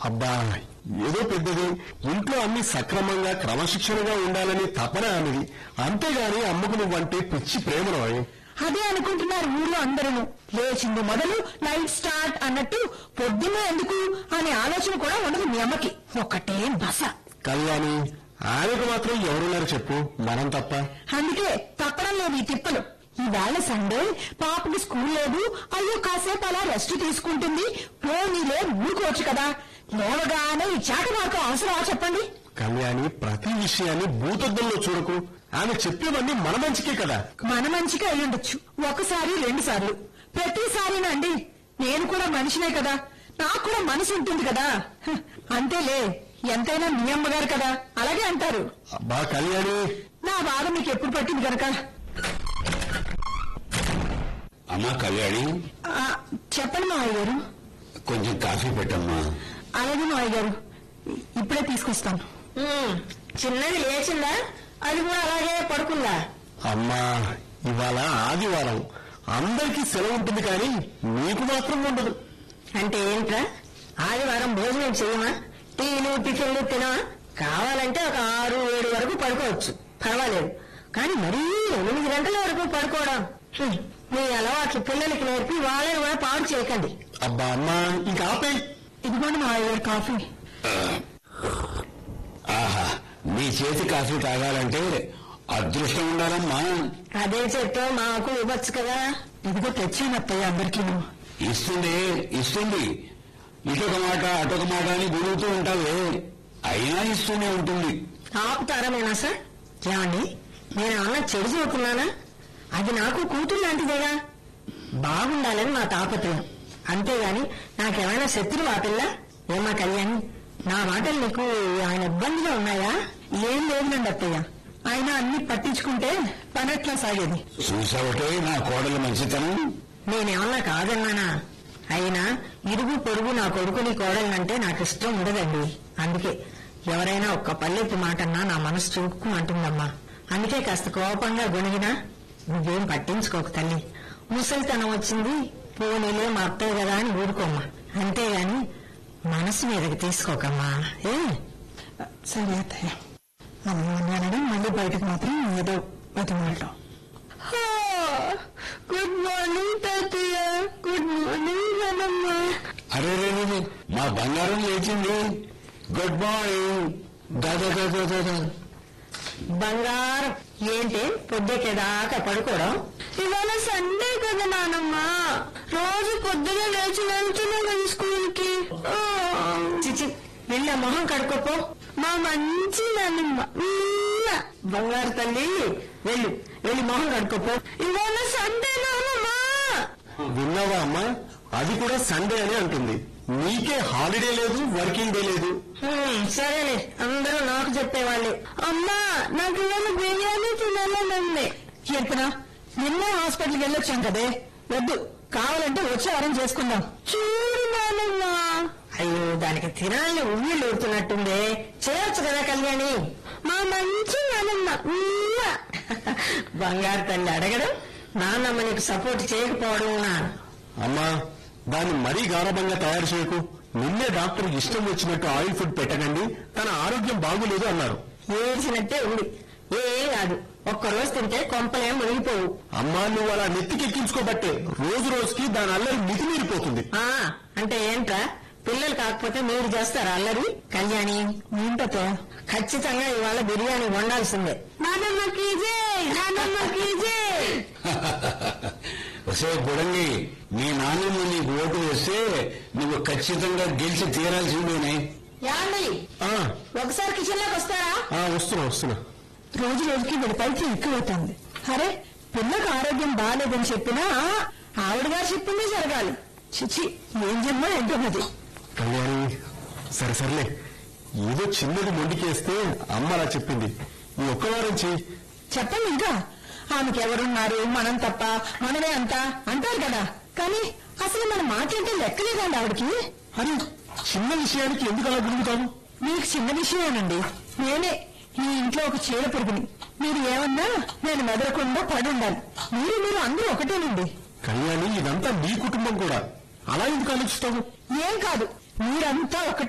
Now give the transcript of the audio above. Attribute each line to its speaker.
Speaker 1: అబ్బా ఏదో పెద్దది ఇంట్లో అన్ని సక్రమంగా క్రమశిక్షణగా ఉండాలని తపన అనేది అంతేగాని అమ్మకు నువ్వంటే పిచ్చి ప్రేమను
Speaker 2: అదే అనుకుంటున్నారు ఊర్లో అందరూ లేచింది మొదలు నైట్ స్టార్ట్ అన్నట్టు పొద్దున్నే ఎందుకు అనే ఆలోచన కూడా ఉండదు మీ అమ్మకి ఒకటే బస
Speaker 1: కళ్యాణి ఆమెకు మాత్రం ఎవరున్నారు చెప్పు మనం తప్ప
Speaker 2: అందుకే తప్పడం లేదు ఈ తిప్పలు ఈవేళ సండే పాపకి స్కూల్ లేదు అయ్యో కాసేపు అలా రెస్ట్ తీసుకుంటుంది పోనీలే ఊరుకోవచ్చు కదా లేవగానే ఈ చాట మార్గం అవసరమా చెప్పండి
Speaker 1: కళ్యాణి ప్రతి విషయాన్ని భూతద్దంలో చూడకు ఆమె చెప్పేవన్నీ మన మంచికే కదా
Speaker 2: మన మంచిగా అయ్యుండొచ్చు ఒకసారి రెండు సార్లు ప్రతిసారినండి నేను కూడా మనిషినే కదా నాకు కూడా మనసు ఉంటుంది కదా హ, అంతేలే ఎంతైనా మీ అమ్మగారు కదా అలాగే అంటారు
Speaker 1: అబ్బా కళ్యాణి
Speaker 2: నా బాధ మీకు ఎప్పుడు పట్టింది కనుక
Speaker 3: అమ్మా కళ్యాణి
Speaker 2: ఆ, చెప్పండి మావయ్య గారు
Speaker 3: కొంచెం కాఫీ పెట్టమ్మా
Speaker 2: అలాగే మావయ్య గారు ఇప్పుడే తీసుకొస్తాను చిన్నది లేచిందా అది కూడా అలాగే పడుకుందా
Speaker 1: అమ్మా ఇవాళ ఆదివారం అందరికీ సెలవు ఉంటుంది కానీ నీకు మాత్రం ఉండదు
Speaker 2: అంటే ఏంట్రా ఆదివారం భోజనం చేయమా టీలు టిఫిన్లు తినవా కావాలంటే ఒక ఆరు ఏడు వరకు పడుకోవచ్చు పర్వాలేదు కానీ మరీ ఎనిమిది గంటల వరకు పడుకోవడం హ్మ్. మీ అలవాట్లు పిల్లలకి నేర్పి వాళ్ళని కూడా పాడు చేయకండి
Speaker 1: అబ్బా అమ్మా ఇంకా ఆపే
Speaker 2: ఇదిగోండి మా గారు కాఫీ
Speaker 3: ఆహా నీ చేతి కాఫీ తాగాలంటే అదృష్టం ఉండాలమ్మా
Speaker 2: అదే చెప్తే మాకు ఇవ్వచ్చు కదా ఇదిగో తెచ్చాను అత్తయ్య అందరికీ
Speaker 3: ఇస్తుంది ఇస్తుంది ఇటొక మాట అటొక మాట అని గురుగుతూ ఉంటావే అయినా ఇస్తూనే ఉంటుంది
Speaker 2: ఆపుతారమేనా సార్ ఏమండి నేను ఏమన్నా చెడు చూపుతున్నానా అది నాకు కూతురు లాంటిదేగా బాగుండాలని మా తాపత్రయం అంతేగాని నాకేమైనా శత్రువు ఆ పిల్ల ఏమా కళ్యాణి నా మాటలు నీకు ఆయన ఇబ్బందిగా ఉన్నాయా ఏం లేదండి అత్తయ్య ఆయన అన్ని పట్టించుకుంటే పనెట్లా సాగేది
Speaker 3: చూసావటే నా కోడల మంచితనం
Speaker 2: నేనేమన్నా కాదన్నానా అయినా ఇరుగు పొరుగు నా కొడుకుని కోడలంటే నాకు ఇష్టం ఉండదండి అందుకే ఎవరైనా ఒక్క పల్లెత్తి మాటన్నా నా మనసు చూక్కుమంటుందమ్మా అందుకే కాస్త కోపంగా గొణిగినా నువ్వేం పట్టించుకోకు తల్లి ముసలితనం వచ్చింది పోనీలే మా అత్తయ్య కదా అని ఊరుకోమ్మా అంతేగాని మనసు మీదకి తీసుకోకమ్మా ఏ సరే అత్తయ్య అన్నానని మళ్ళీ బయటకు మాత్రం ఏదో బతిమాలటం గుడ్ మార్నింగ్ తాతయ్య గుడ్ మార్నింగ్ నానమ్మ
Speaker 3: అరే రే రే, రే, మా బంగారం లేచింది గుడ్ మార్నింగ్ దాదా దాదా దాదా
Speaker 2: బంగారం ఏంటి పొద్దుకేదాకా పడుకోవడం ఇవాళ సండే కదా నానమ్మ రోజు పొద్దున లేచి వెళ్తున్నా కదా స్కూల్ కి చిచి వెళ్ళ మొహం కడుకోపో మా మంచి నానమ్మ ఉమ్మ. బంగారు తల్లి వెళ్ళు వెళ్ళి మొహం కడుకోపో ఇవాళ సండే నానమ్మ
Speaker 1: విన్నావా అమ్మా అది కూడా సండే అని అంటుంది నీకే హాలిడే లేదు వర్కింగ్ డే లేదు
Speaker 2: హ్మ్, సరేలే అందరూ నాకు చెప్పేవాళ్ళే అమ్మా నాకు ఇవాళ బిర్యానీ తినాలనుంది చెప్పినా నిన్న హాస్పిటల్కి వెళ్ళొచ్చాం కదే వద్దు కావాలంటే వచ్చే వారం చేసుకుందాం చూడు నానమ్మా అయ్యో దానికి తినాలని ఉమ్మిళ్ళు ఊరుతున్నట్టుందే చేయొచ్చు కదా కళ్యాణి మా మంచి నానమ్మ ఉమ్మ. బంగారు తల్లి అడగడం నాన్నమ్మ నీకు సపోర్ట్ చేయకపోవడం
Speaker 1: అమ్మా దాన్ని మరీ గారభంగా తయారు చేయకు నిన్నే డాక్టర్ ఇష్టం వచ్చినట్టు ఆయిల్ ఫుడ్ పెట్టకండి తన ఆరోగ్యం బాగులేదు అన్నారు
Speaker 2: ఏడ్చినట్టే ఉంది ఏం కాదు ఒక్క రోజు తింటే కొంపలేం మునిగిపోవు
Speaker 1: అమ్మా నువ్వు అలా నెత్తికెక్కించుకోబట్టే రోజు రోజుకి దాని అల్లరి మితిమీరిపోతుంది
Speaker 2: ఆ అంటే ఏంట్రా పిల్లలు కాకపోతే మీరు చేస్తారా అల్లరి కళ్యాణి ఏంటతో ఖచ్చితంగా ఇవాళ బిర్యానీ వండాల్సిందే నానమ్మకి నానమ్మకి
Speaker 3: వసే బుడంగి మీ నాన్నమ్మ నీకు ఓటు వేస్తే నువ్వు ఖచ్చితంగా గెలిచి తీరాల్సిందేనే
Speaker 2: యాండి
Speaker 1: ఆ,
Speaker 2: ఒకసారి కిచెన్ లోకి వస్తారా
Speaker 1: ఆ, వస్తున్నా వస్తున్నా
Speaker 2: రోజు రోజుకి వీడి పైకి ఎక్కువవుతుంది అరే పిల్లకు ఆరోగ్యం బాగాలేదని చెప్పినా ఆవిడ గారు చెప్పిందే జరగాలి చిచి ఏం జన్మ ఏంటో అది
Speaker 1: కళ్యాణి సరే సర్లే ఏదో చిన్నది మొండికేస్తే అమ్మ అలా చెప్పింది ఈ ఒక్క వారం చెయ్యి
Speaker 2: చెప్పండి ఇంకా ఆమెకి ఎవరున్నారు మనం తప్ప మనమే అంత అంటారు కదా కానీ అసలు మన మాట్లాడితే లెక్కలేదండి ఆవిడకి
Speaker 1: అరే చిన్న విషయానికి ఎందుకు అలా గురుగుతావు
Speaker 2: మీకు చిన్న విషయమేనండి నేనే ఈ ఇంట్లో ఒక చీడ పురుగుని మీరు ఏమన్నా నేను మెదలకుండా పడి ఉండాలి మీరు మీరు అందరూ ఒకటేనండి
Speaker 1: కళ్యాణి ఇదంతా నీ కుటుంబం కూడా అలా ఎందుకు ఆలోచిస్తావు
Speaker 2: ఏం కాదు మీరంతా ఒకటే